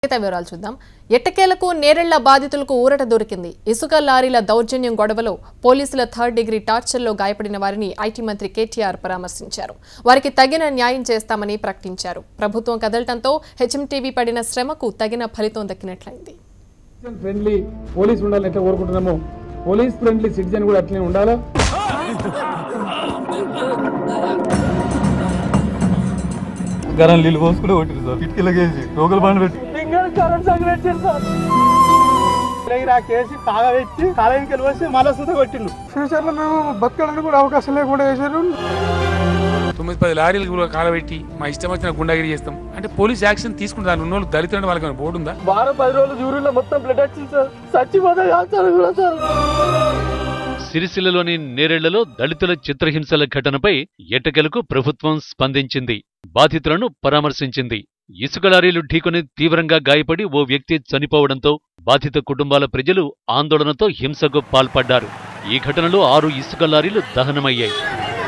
మిగతా వివరాలు చూద్దాం ఎట్టకేలకు నేరెళ్ల బాధితులకు ఊరట దొరికింది ఇసుక లారీల దౌర్జన్యం గొడవలో పోలీసుల థర్డ్ డిగ్రీ టార్చర్లో గాయపడిన వారిని ఐటీ మంత్రి కేటీఆర్ పరామర్శించారు వారికి తగిన న్యాయం చేస్తామని ప్రకటించారు ప్రభుత్వం కదలటంతో హెచ్ఎంటీవీ పడిన శ్రమకు తగిన ఫలితం దక్కినట్లయింది సిటిజన్ ఫ్రెండ్లీ పోలీస్ ఉండాలని ఎట్లా కోరుకుంటున్నామో పోలీస్ ఫ్రెండ్లీ సిటిజన్ కూడా అట్లనే ఉండాలా గరం నీళ్ళు పోసుకుంటే కొట్టిరు సార్ ఇటుకలకేసి రోగుల బండి పెట్టి కేసి తాగబెట్టి కాలేజీకి వచ్చి మళ్ళీ సుత కొట్టిండు ఫ్యూచర్ లో మేము బతకడానికి కూడా అవకాశం లేకుండా చేశారు తొమ్మిది పది లారీలు కూడా కాలబెట్టి మా ఇష్టం వచ్చిన గుండాగిరి చేస్తాం అంటే పోలీస్ యాక్షన్ తీసుకుంటారు ఉన్నోళ్ళు దళితులు వాళ్ళకి ఏమైనా బోర్డు ఉందా వారం పది రోజులు జూరులో మొత్తం బ్లడ్ వచ్చింది సార్ చచ్చిపోతే కాదు సార్ కూడా సార్ సిరిసిల్లలోని నేరేళ్లలో దళితుల చిత్రహింసల ఘటనపై ఎట్టకెలకు ప్రభుత్వం స్పందించింది బాధితులను పరామర్శించింది ఇసుక లారీలు ఢీకొని తీవ్రంగా గాయపడి ఓ వ్యక్తి చనిపోవడంతో బాధిత కుటుంబాల ప్రజలు ఆందోళనతో హింసకు పాల్పడ్డారు ఈ ఘటనలో ఆరు ఇసుక లారీలు దహనమయ్యాయి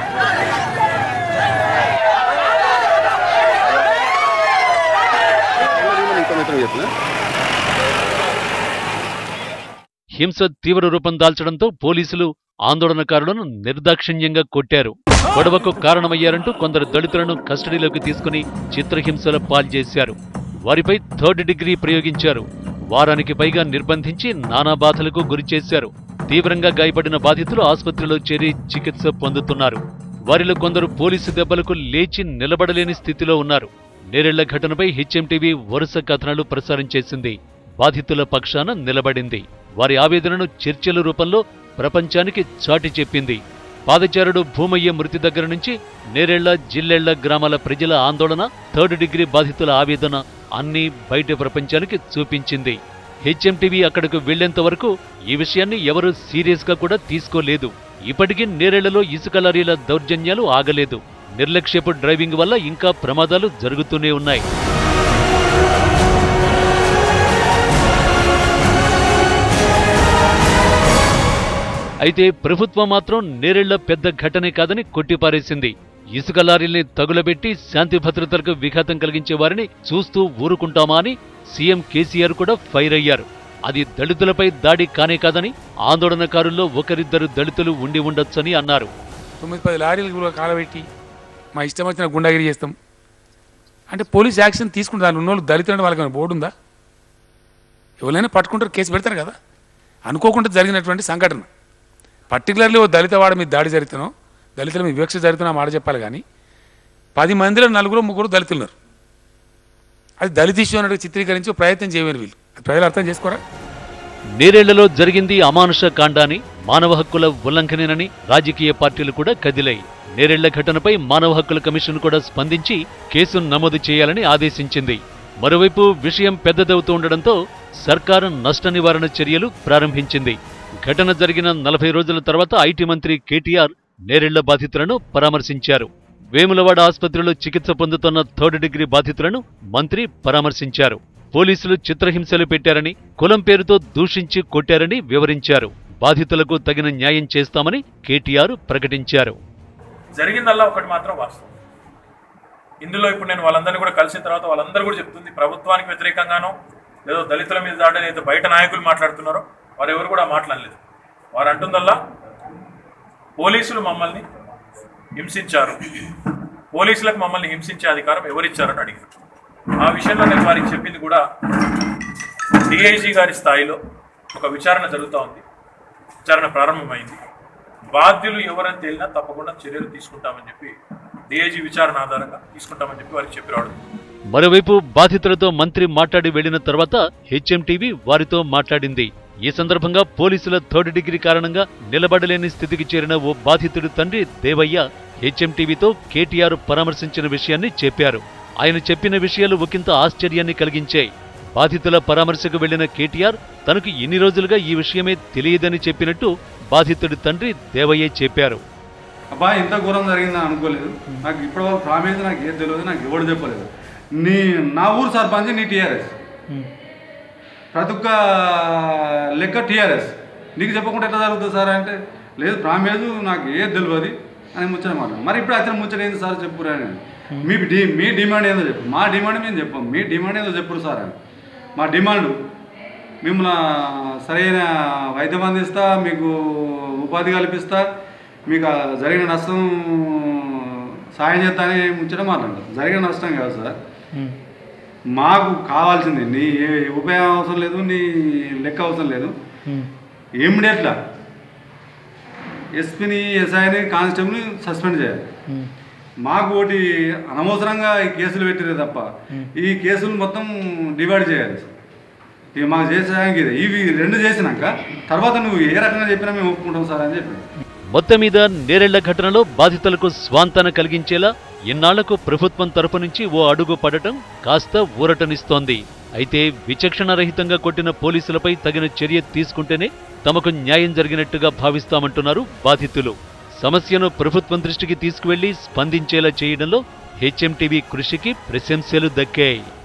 హింస తీవ్ర రూపం దాల్చడంతో పోలీసులు ఆందోళనకారులను నిర్దాక్షిణ్యంగా కొట్టారు గొడవకు కారణమయ్యారంటూ కొందరు దళితులను కస్టడీలోకి తీసుకుని చిత్రహింసల పాల్చేశారు వారిపై థర్డ్ డిగ్రీ ప్రయోగించారు వారానికి పైగా నిర్బంధించి నానా బాధలకు గురిచేశారు తీవ్రంగా గాయపడిన బాధితులు ఆసుపత్రిలో చేరి చికిత్స పొందుతున్నారు వారిలో కొందరు పోలీసు దెబ్బలకు లేచి నిలబడలేని స్థితిలో ఉన్నారు నేరెళ్ల ఘటనపై హెచ్ఎంటీవీ వరుస కథనాలు ప్రసారం చేసింది బాధితుల పక్షాన నిలబడింది వారి ఆవేదనను చర్చల రూపంలో ప్రపంచానికి చాటి చెప్పింది పాదచారుడు భూమయ్య మృతి దగ్గర నుంచి నేరేళ్ల జిల్లెళ్ల గ్రామాల ప్రజల ఆందోళన థర్డ్ డిగ్రీ బాధితుల ఆవేదన అన్నీ బయట ప్రపంచానికి చూపించింది హెచ్ఎంటీవీ అక్కడకు వెళ్లేంత వరకు ఈ విషయాన్ని ఎవరూ సీరియస్గా కూడా తీసుకోలేదు ఇప్పటికీ నేరేళ్లలో ఇసుక లారీల దౌర్జన్యాలు ఆగలేదు నిర్లక్ష్యపు డ్రైవింగ్ వల్ల ఇంకా ప్రమాదాలు జరుగుతూనే ఉన్నాయి అయితే ప్రభుత్వం మాత్రం నేరేళ్ల పెద్ద ఘటనే కాదని కొట్టిపారేసింది ఇసుక లారీల్ని తగులబెట్టి శాంతి భద్రతలకు విఘాతం కలిగించే వారిని చూస్తూ ఊరుకుంటామా అని సీఎం కేసీఆర్ కూడా ఫైర్ అయ్యారు అది దళితులపై దాడి కానే కాదని ఆందోళనకారుల్లో ఒకరిద్దరు దళితులు ఉండి ఉండొచ్చని అన్నారు తొమ్మిది పది లారీలు కూడా కాలబెట్టి మా ఇష్టం వచ్చిన గుండాగిరి చేస్తాం అంటే పోలీస్ యాక్షన్ తీసుకుంటారు ఉన్నోళ్ళు దళితులు వాళ్ళకి ఏమైనా బోర్డు ఉందా ఎవరైనా పట్టుకుంటారు కేసు పెడతారు కదా అనుకోకుండా జరిగినటువంటి సంఘటన పర్టికులర్లీ ఓ దళిత వాడి మీద దాడి జరుగుతానో దళితుల మీద వివక్ష జరుగుతున్న మాట చెప్పాలి కానీ పది మందిలో నలుగురు ముగ్గురు దళితులు ఉన్నారు అది దళిత ఇష్యూ అన్నట్టు చిత్రీకరించి ప్రయత్నం చేయలేరు వీళ్ళు అది ప్రజలు అర్థం చేసుకోరా నేరేళ్లలో జరిగింది అమానుష కాండాని మానవ హక్కుల ఉల్లంఘనేనని రాజకీయ పార్టీలు కూడా కదిలాయి నేరేళ్ల ఘటనపై మానవ హక్కుల కమిషన్ కూడా స్పందించి కేసు నమోదు చేయాలని ఆదేశించింది మరోవైపు విషయం పెద్దదవుతూ ఉండడంతో సర్కారు నష్ట నివారణ చర్యలు ప్రారంభించింది ఘటన జరిగిన నలభై రోజుల తర్వాత ఐటీ మంత్రి కేటీఆర్ నేరేళ్ల బాధితులను పరామర్శించారు వేములవాడ ఆసుపత్రిలో చికిత్స పొందుతున్న థర్డ్ డిగ్రీ బాధితులను మంత్రి పరామర్శించారు పోలీసులు చిత్రహింసలు పెట్టారని కులం పేరుతో దూషించి కొట్టారని వివరించారు బాధితులకు తగిన న్యాయం చేస్తామని కేటీఆర్ ప్రకటించారు జరిగిందల్లా ఒకటి మాత్రం వాస్తవం ఇందులో ఇప్పుడు నేను వాళ్ళందరినీ కూడా కలిసిన తర్వాత వాళ్ళందరూ కూడా చెప్తుంది ప్రభుత్వానికి వ్యతిరేకంగానో లేదో దళితుల మీద దాడి ఏదో బయట నాయకులు మాట్లాడుతున్నారో వారు ఎవరు కూడా మాట్లాడలేదు వారు అంటుందల్లా పోలీసులు మమ్మల్ని హింసించారు పోలీసులకు మమ్మల్ని హింసించే అధికారం ఎవరిచ్చారని అడిగారు ఆ విషయంలో నేను వారికి చెప్పింది కూడా డిఐజీ గారి స్థాయిలో ఒక విచారణ జరుగుతూ ఉంది విచారణ ప్రారంభమైంది బాధ్యులు ఎవరని తేలినా తప్పకుండా చర్యలు తీసుకుంటామని చెప్పి డిఐజీ విచారణ ఆధారంగా తీసుకుంటామని చెప్పి వారికి చెప్పి రావడం మరోవైపు బాధితులతో మంత్రి మాట్లాడి వెళ్లిన తర్వాత హెచ్ఎంటీవీ వారితో మాట్లాడింది ఈ సందర్భంగా పోలీసుల థర్డ్ డిగ్రీ కారణంగా నిలబడలేని స్థితికి చేరిన ఓ బాధితుడి తండ్రి దేవయ్య హెచ్ఎంటీవీతో కేటీఆర్ పరామర్శించిన విషయాన్ని చెప్పారు ఆయన చెప్పిన విషయాలు ఒకంత ఆశ్చర్యాన్ని కలిగించాయి బాధితుల పరామర్శకు వెళ్లిన కేటీఆర్ తనకు ఇన్ని రోజులుగా ఈ విషయమే తెలియదని చెప్పినట్టు బాధితుడి తండ్రి దేవయ్య చెప్పారు అబ్బా ఇంత ఘోరం జరిగిందని అనుకోలేదు నాకు ఇప్పటి వరకు ప్రామేజ్ నాకు ఏది తెలియదు నాకు ఎవడు చెప్పలేదు నీ నా ఊరు సర్పంచ్ నీ టీఆర్ఎస్ ప్రతి ఒక్క లెక్క టీఆర్ఎస్ నీకు చెప్పకుండా ఎట్లా జరుగుతుంది సార్ అంటే లేదు ప్రామేజ్ నాకు ఏది తెలియదు అని ముచ్చట మాట మరి ఇప్పుడు అతను ముచ్చట ఏంది సార్ చెప్పురా అని మీ డి మీ డిమాండ్ ఏందో చెప్పు మా డిమాండ్ మేము చెప్పాం మీ డిమాండ్ ఏందో చెప్పురు సార్ అని మా డిమాండ్ మిమ్మల్ని సరైన వైద్యం అందిస్తా మీకు ఉపాధి కల్పిస్తా మీకు ఆ జరిగిన నష్టం సాయం చేస్తా అని ముచ్చట మాట్లాడతారు జరిగిన నష్టం కాదు సార్ మాకు కావాల్సింది నీ ఏ ఉపయోగం అవసరం లేదు నీ లెక్క అవసరం లేదు ఇమ్మీడియట్లా ఎస్పీని ఎస్ఐని కానిస్టేబుల్ని సస్పెండ్ చేయాలి మాకు ఒకటి అనవసరంగా ఈ కేసులు పెట్టిరే తప్ప ఈ కేసులు మొత్తం డివైడ్ చేయాలి ఇక మాకు చేసేదానికి ఇది. ఇవి రెండు చేసినాక తర్వాత నువ్వు ఏ రకంగా చెప్పినా మేము ఒప్పుకుంటాం సార్ అని చెప్పి మొత్తం మీద నేరెళ్ల ఘటనలో బాధితులకు స్వాంతన కలిగించేలా ఇన్నాళ్లకు ప్రభుత్వం తరపు నుంచి ఓ అడుగు పడటం కాస్త ఊరటనిస్తోంది అయితే విచక్షణరహితంగా కొట్టిన పోలీసులపై తగిన చర్య తీసుకుంటేనే తమకు న్యాయం జరిగినట్టుగా భావిస్తామంటున్నారు బాధితులు సమస్యను ప్రభుత్వం దృష్టికి తీసుకువెళ్లి స్పందించేలా చేయడంలో హెచ్ఎంటీవీ కృషికి ప్రశంసలు దక్కాయి